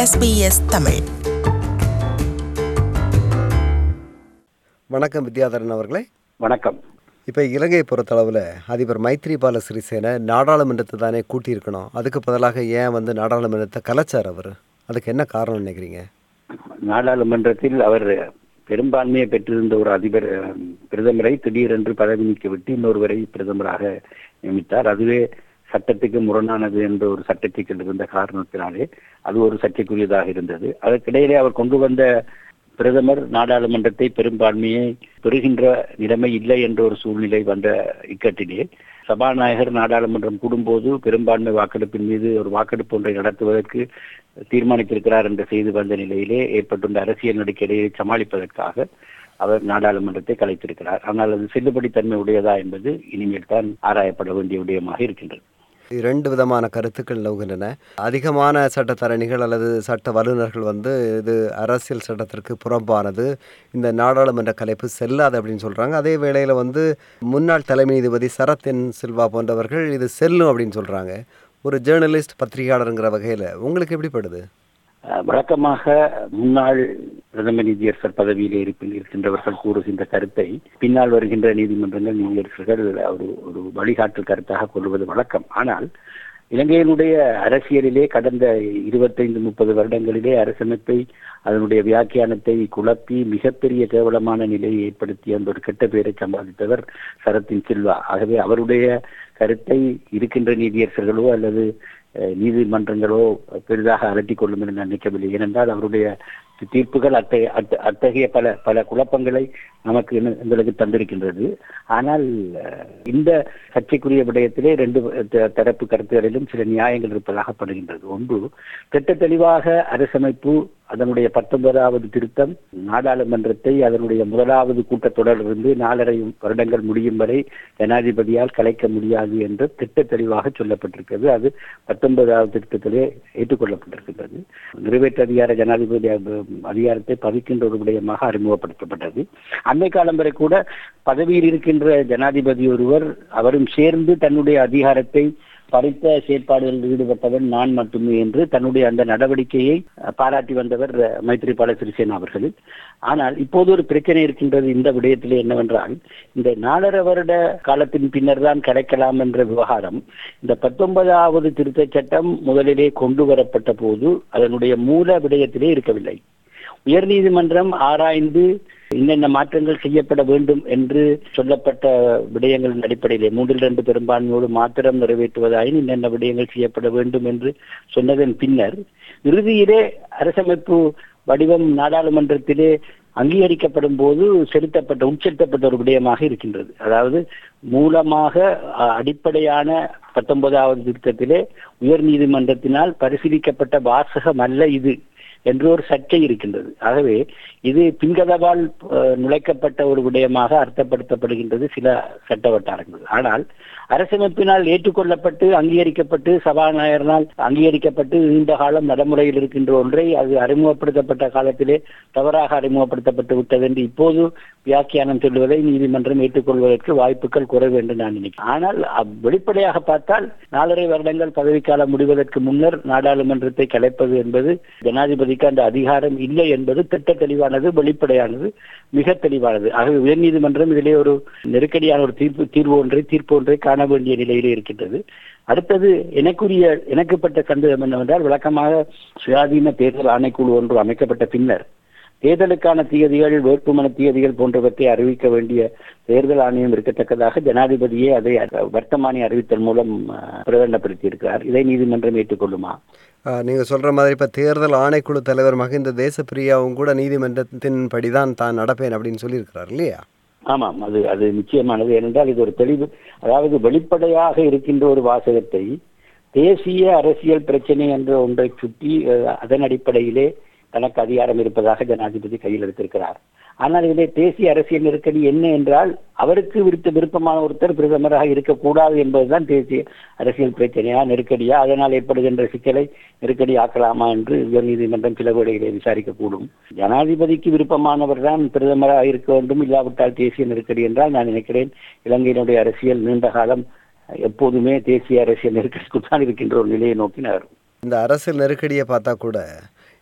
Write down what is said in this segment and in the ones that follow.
SBS Tamil வணக்கம் வித்யாதரன் அவர்களே வணக்கம் இப்போ இலங்கையை பொறுத்தளவில் அதிபர் மைத்ரிபால சிறிசேன நாடாளுமன்றத்தை தானே கூட்டியிருக்கணும் அதுக்கு பதிலாக ஏன் வந்து நாடாளுமன்றத்தை கலைச்சார் அவர் அதுக்கு என்ன காரணம் நினைக்கிறீங்க நாடாளுமன்றத்தில் அவர் பெரும்பான்மையை பெற்றிருந்த ஒரு அதிபர் அஹ், பிரதமரை திடீரென்று பதவி நீக்க விட்டு இன்னொருவரை பிரதமராக நியமித்தார் அதுவே சட்டத்துக்கு முரணானது என்ற ஒரு சட்டச்சிக்கல் இருந்த காரணத்தினாலே அது ஒரு சர்ச்சைக்குரியதாக இருந்தது அதற்கிடையிலே அவர் கொண்டு வந்த பிரதமர் நாடாளுமன்றத்தை பெரும்பான்மையை பெறுகின்ற நிலைமை இல்லை என்ற ஒரு சூழ்நிலை வந்த இக்கட்டிலே சபாநாயகர் நாடாளுமன்றம் கூடும்போது பெரும்பான்மை வாக்கெடுப்பின் மீது ஒரு வாக்கெடுப்பு ஒன்றை நடத்துவதற்கு தீர்மானித்திருக்கிறார் என்ற செய்தி வந்த நிலையிலே ஏற்பட்டுள்ள அரசியல் நெருக்கடியை சமாளிப்பதற்காக அவர் நாடாளுமன்றத்தை கலைத்திருக்கிறார் ஆனால் அது செல்லுபடித்தன்மை உடையதா என்பது இனிமேல் தான் ஆராயப்பட வேண்டிய விடயமாக இருக்கின்றது இரண்டு விதமான கருத்துக்கள் நிலவுகின்றன அதிகமான சட்டத்தரணிகள் அல்லது சட்ட வல்லுநர்கள் வந்து இது அரசியல் சட்டத்திற்கு புறம்பானது இந்த நாடாளுமன்ற கலைப்பு செல்லாது அப்படின்னு சொல்கிறாங்க அதே வேளையில் வந்து முன்னாள் தலைமை நீதிபதி சரத் என் சில்வா போன்றவர்கள் இது செல்லும் அப்படின்னு சொல்கிறாங்க ஒரு ஜேர்னலிஸ்ட் பத்திரிகையாளருங்கிற வகையில் உங்களுக்கு எப்படிப்படுது அஹ், வழக்கமாக முன்னாள் பிரதம நீதியரசர் பதவியில் இருப்பில் இருக்கின்றவர்கள் கூறுகின்ற கருத்தை பின்னால் வருகின்ற நீதிமன்றங்கள் நீதியரசர்கள் ஒரு ஒரு வழிகாட்டு கருத்தாக கொள்வது வழக்கம் ஆனால் இலங்கையினுடைய அரசியலிலே கடந்த இருபத்தைந்து முப்பது வருடங்களிலே அரசமைப்பை அதனுடைய வியாக்கியானத்தை குழப்பி மிகப்பெரிய கேவலமான நிலையை ஏற்படுத்திய அந்த ஒரு கெட்ட பெயரை சம்பாதித்தவர் சரத்தின் சில்வா ஆகவே அவருடைய கருத்தை இருக்கின்ற நீதியரசர்களோ அல்லது அஹ், நீதிமன்றங்களோ பெரிதாக அலட்டிக் கொள்ளும் என்று நான் நினைக்கவில்லை ஏனென்றால் அவருடைய தீர்ப்புகள் அத்தகைய அத்த- அத்தகைய பல பல குழப்பங்களை நமக்கு இன்னும் எங்களுக்கு தந்திருக்கின்றது ஆனால் அஹ், இந்த சர்ச்சைக்குரிய விடயத்திலே ரெண்டு த- தரப்பு கருத்துகளிலும் சில நியாயங்கள் இருப்பதாக படுகின்றது ஒன்று திட்ட தெளிவாக அரசமைப்பு அதனுடைய பத்தொன்பதாவது திருத்தம் நாடாளுமன்றத்தை அதனுடைய முதலாவது கூட்டத்தொடரிலிருந்து நாலரை வருடங்கள் முடியும் வரை ஜனாதிபதியால் கலைக்க முடியாது என்று திட்ட தெளிவாக சொல்லப்பட்டிருக்கிறது அது பத்தொன்பதாவது திருத்தத்திலே ஏற்றுக்கொள்ளப்பட்டிருக்கின்றது நிறைவேற்று அதிகார ஜனாதிபதி அ- அதிகாரத்தை பதிக்கின்ற ஒரு விடயமாக அறிமுகப்படுத்தப்பட்டது அண்மை காலம் வரை கூட பதவியில் இருக்கின்ற ஜனாதிபதி ஒருவர் அவரும் சேர்ந்து தன்னுடைய அதிகாரத்தை பறித்த செயற்பாடுகளில் ஈடுபட்டவன் நான் மட்டுமே என்று தன்னுடைய அந்த நடவடிக்கையை அஹ், பாராட்டி வந்தவர் அஹ், மைத்ரிபால சிறிசேனா அவர்கள் ஆனால் இப்போது ஒரு பிரச்சனை இருக்கின்றது இந்த விடயத்திலே என்னவென்றால் இந்த நாலரை வருட காலத்தின் பின்னர் தான் கிடைக்கலாம் என்ற விவகாரம் இந்த பத்தொன்பதாவது திருத்தச் சட்டம் முதலிலே கொண்டு வரப்பட்ட போது அதனுடைய மூல விடயத்திலே இருக்கவில்லை உயர்நீதிமன்றம் ஆராய்ந்து இன்னென்ன மாற்றங்கள் செய்யப்பட வேண்டும் என்று சொல்லப்பட்ட விடயங்களின் அடிப்படையிலே மூன்றில் இரண்டு பெரும்பான்மையோடு மாத்திரம் நிறைவேற்றுவதாயின் இன்னென்ன விடயங்கள் செய்யப்பட வேண்டும் என்று சொன்னதன் பின்னர் இறுதியிலே அரசமைப்பு வடிவம் நாடாளுமன்றத்திலே அங்கீகரிக்கப்படும் போது செலுத்தப்பட்ட உட்செலுத்தப்பட்ட ஒரு விடயமாக இருக்கின்றது அதாவது மூலமாக அ, அடிப்படையான பத்தொன்பதாவது திருத்தத்திலே உயர்நீதிமன்றத்தினால் பரிசீலிக்கப்பட்ட வாசகம் அல்ல இது என்று ஒரு சர்ச்சை இருக்கின்றது ஆகவே இது பின்கதவால் அஹ், நுழைக்கப்பட்ட ஒரு விடயமாக அர்த்தப்படுத்தப்படுகின்றது சில சட்ட வட்டாரங்கள் ஆனால் அரசமைப்பினால் ஏற்றுக்கொள்ளப்பட்டு அங்கீகரிக்கப்பட்டு சபாநாயகரினால் அங்கீகரிக்கப்பட்டு நீண்ட காலம் நடைமுறையில் இருக்கின்ற ஒன்றை அது அறிமுகப்படுத்தப்பட்ட காலத்திலே தவறாக அறிமுகப்படுத்தப்பட்டு விட்டது என்று இப்போது வியாக்கியானம் சொல்வதை நீதிமன்றம் ஏற்றுக்கொள்வதற்கு வாய்ப்புகள் குறைவு என்று நான் நினைக்கிறேன் ஆனால் அப்- வெளிப்படையாக பார்த்தால் நாலரை வருடங்கள் பதவிக்காலம் முடிவதற்கு முன்னர் நாடாளுமன்றத்தை கலைப்பது என்பது ஜனாதிபதிக்கு அந்த அதிகாரம் இல்லை என்பது திட்ட தெளிவானது வெளிப்படையானது மிக தெளிவானது ஆகவே உயர்நீதிமன்றம் இதிலே ஒரு நெருக்கடியான ஒரு தீர்ப்பு தீர்வு ஒன்றை தீர்ப்பு ஒன்றை காண வேண்டிய நிலையிலே இருக்கின்றது அடுத்தது எனக்குரிய எனக்குப்பட்ட சந்தேகம் என்னவென்றால் விளக்கமாக சுயாதீன தேர்தல் ஆணைக்குழு ஒன்று அமைக்கப்பட்ட பின்னர் தேர்தலுக்கான தேதிகள் வேட்புமனு தேதிகள் போன்றவற்றை அறிவிக்க வேண்டிய தேர்தல் ஆணையம் இருக்கத்தக்கதாக ஜனாதிபதியே அதை வர்த்தமானி அறிவித்தல் மூலம் அஹ், பிரகடனப்படுத்தி இருக்கிறார் இதை நீதிமன்றம் ஏற்றுக்கொள்ளுமா நீங்கள் சொல்கிற மாதிரி இப்போ தேர்தல் ஆணைக்குழு தலைவர் மகிந்த தேசப்பிரியாவும் கூட நீதிமன்றத்தின் படிதான் தான் நடப்பேன் அப்படின்னு சொல்லியிருக்கிறார் இல்லையா ஆமாம் அது அது நிச்சயமானது ஏனென்றால் இது ஒரு தெளிவு அதாவது வெளிப்படையாக இருக்கின்ற ஒரு வாசகத்தை தேசிய அரசியல் பிரச்சனை என்ற ஒன்றை சுற்றி அஹ், அதன் அடிப்படையிலே தனக்கு அதிகாரம் இருப்பதாக ஜனாதிபதி கையில் எடுத்திருக்கிறார் ஆனால் இதிலே தேசிய அரசியல் நெருக்கடி என்ன என்றால் அவருக்கு விருத்த விருப்பமான ஒருத்தர் பிரதமராக இருக்கக்கூடாது என்பதுதான் தேசிய அரசியல் பிரச்சனையா நெருக்கடியா அதனால் ஏற்படுகின்ற சிக்கலை நெருக்கடி ஆக்கலாமா என்று உயர்நீதிமன்றம் சில வேளைகளை விசாரிக்கக்கூடும் ஜனாதிபதிக்கு விருப்பமானவர் தான் பிரதமராக இருக்க வேண்டும் இல்லாவிட்டால் தேசிய நெருக்கடி என்றால் நான் நினைக்கிறேன் இலங்கையினுடைய அரசியல் நீண்ட காலம் எப்போதுமே தேசிய அரசியல் நெருக்கடிக்குள் தான் இருக்கின்ற ஒரு நிலையை நோக்கி நகரும் இந்த அரசியல் நெருக்கடியை பார்த்தா கூட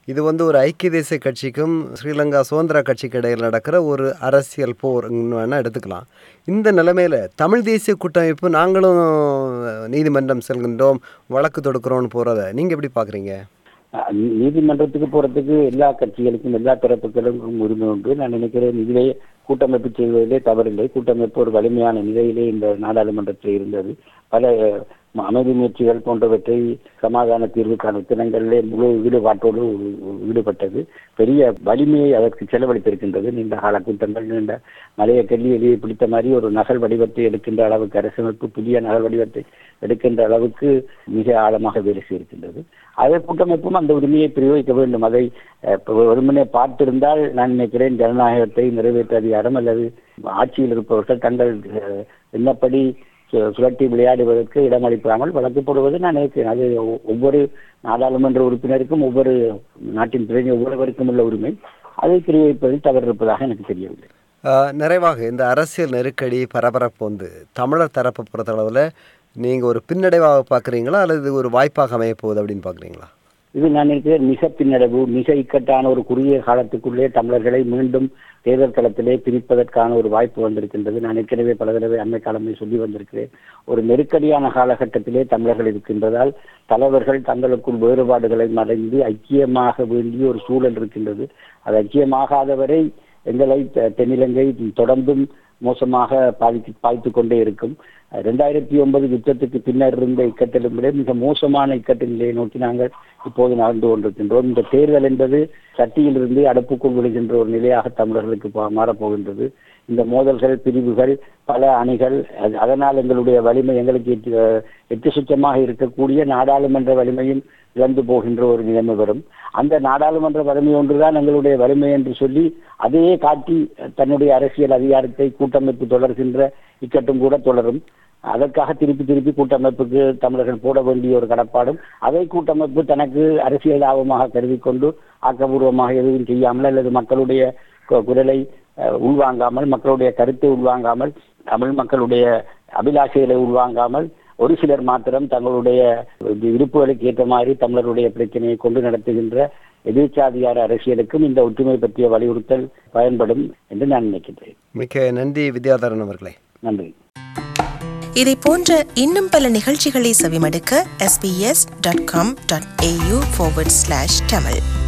இது வந்து ஒரு ஐக்கிய தேசிய கட்சிக்கும் ஸ்ரீலங்கா சுதந்திர கட்சிக்கு இடையில் நடக்கிற ஒரு அரசியல் போர் வேணால் எடுத்துக்கலாம் இந்த நிலைமையில் தமிழ் தேசிய கூட்டமைப்பு நாங்களும் நீதிமன்றம் செல்கின்றோம் வழக்கு தொடுக்கிறோம்னு போகிறத நீங்கள் எப்படி பார்க்குறீங்க அஹ் நீதிமன்றத்துக்கு போறதுக்கு எல்லா கட்சிகளுக்கும் எல்லா தரப்புகளுக்கும் உரிமை உண்டு நான் நினைக்கிறேன் இதிலே கூட்டமைப்பு செய்வதிலே தவறில்லை கூட்டமைப்பு ஒரு வலிமையான நிலையிலே இந்த நாடாளுமன்றத்தில் இருந்தது பல அஹ், அமைதி முயற்சிகள் போன்றவற்றை சமாதான தீர்வுக்கான தினங்களிலே முழு ஈடுபாட்டோடு ஈடுபட்டது பெரிய வலிமையை அதற்கு செலவழித்திருக்கின்றது நீண்ட கால கூட்டங்கள் நீண்ட மலையை கல்லி எலியை பிடித்த மாதிரி ஒரு நகல் வடிவத்தை எடுக்கின்ற அளவுக்கு அரசமைப்பு புதிய நகல் வடிவத்தை எடுக்கின்ற அளவுக்கு மிக ஆழமாக வேலை செய்திருக்கின்றது அதே கூட்டமைப்பும் அந்த உரிமையை பிரயோகிக்க வேண்டும் அதை அஹ், இப்ப ஒருமனே பார்த்திருந்தால் நான் நினைக்கிறேன் ஜனநாயகத்தை நிறைவேற்ற அதிகாரம் அல்லது ஆட்சியில் இருப்பவர்கள் தங்கள் அஹ், எண்ணப்படி சு- சுழட்டி விளையாடுவதற்கு இடமளிக்காமல் வழக்கு போடுவது நான் நினைக்கிறேன் அது ஒ- ஒவ்வொரு நாடாளுமன்ற உறுப்பினருக்கும் ஒவ்வொரு நாட்டின் பிரதிநிதி ஒவ்வொருவருக்கும் உள்ள உரிமை அதை பிரயோகிப்பதில் தவறு இருப்பதாக எனக்கு தெரியவில்லை ஆஹ் நிறைவாக இந்த அரசியல் நெருக்கடி பரபரப்பு வந்து தமிழர் தரப்பை பொறுத்தளவில் நீங்கள் ஒரு பின்னடைவாக பார்க்குறீங்களா அல்லது இது ஒரு வாய்ப்பாக அமைய போகுது அப்படின்னு பார்க்குறீங்களா இது நான் நினைக்கிறேன் மிக பின்னடைவு மிக இக்கட்டான ஒரு குறுகிய காலத்துக்குள்ளே தமிழர்களை மீண்டும் தேர்தல் களத்திலே பிரிப்பதற்கான ஒரு வாய்ப்பு வந்திருக்கின்றது நான் ஏற்கனவே பல தடவை அண்மை காலமே சொல்லி வந்திருக்கிறேன் ஒரு நெருக்கடியான காலகட்டத்திலே தமிழர்கள் இருக்கின்றதால் தலைவர்கள் தங்களுக்குள் வேறுபாடுகளை மறைந்து ஐக்கியமாக வேண்டிய ஒரு சூழல் இருக்கின்றது அது ஐக்கியமாகாதவரை எங்களை தெ- தென்னிலங்கை தொடர்ந்தும் மோசமாக பாதித்து பாய்த்துக் கொண்டே இருக்கும் ரெண்டாயிரத்தி ஒன்பது யுத்தத்துக்கு பின்னர் இருந்த இக்கட்டிலும் விட மிக மோசமான இக்கட்டு நிலையை நோக்கி நாங்கள் இப்போது நடந்து கொண்டிருக்கின்றோம் இந்த தேர்தல் என்பது சட்டியிலிருந்து அடுப்புக்குள் விழுகின்ற ஒரு நிலையாக தமிழர்களுக்கு பா- மாறப்போகின்றது இந்த மோதல்கள் பிரிவுகள் பல அணிகள் அது- அதனால் எங்களுடைய வலிமை எங்களுக்கு எட்டு எட்டு சுற்றமாக இருக்கக்கூடிய நாடாளுமன்ற வலிமையும் இழந்து போகின்ற ஒரு நிலைமை வரும் அந்த நாடாளுமன்ற வலிமை ஒன்றுதான் எங்களுடைய வலிமை என்று சொல்லி அதையே காட்டி தன்னுடைய அரசியல் அதிகாரத்தை கூட்டமைப்பு தொடர்கின்ற இக்கட்டும் கூட தொடரும் அதற்காக திருப்பி திருப்பி கூட்டமைப்புக்கு தமிழர்கள் போட வேண்டிய ஒரு கடப்பாடும் அதை கூட்டமைப்பு தனக்கு அரசியல் லாபமாக கருதி கொண்டு ஆக்கபூர்வமாக எதுவும் செய்யாமல் அல்லது மக்களுடைய கு- குரலை அஹ், உள்வாங்காமல் மக்களுடைய கருத்தை உள்வாங்காமல் தமிழ் மக்களுடைய அபிலாஷைகளை உள்வாங்காமல் ஒரு சிலர் மாத்திரம் தங்களுடைய விருப்புகளுக்கு ஏற்ற மாதிரி தமிழருடைய பிரச்சனையை கொண்டு நடத்துகின்ற எதிர்ச்சாதிகார அரசியலுக்கும் இந்த ஒற்றுமை பற்றிய வலியுறுத்தல் பயன்படும் என்று நான் நினைக்கின்றேன் மிக்க நன்றி வித்யாதரன் அவர்களே நன்றி இதை போன்ற இன்னும் பல நிகழ்ச்சிகளை செவிமடுக்க sbs.com.au forward slash tamil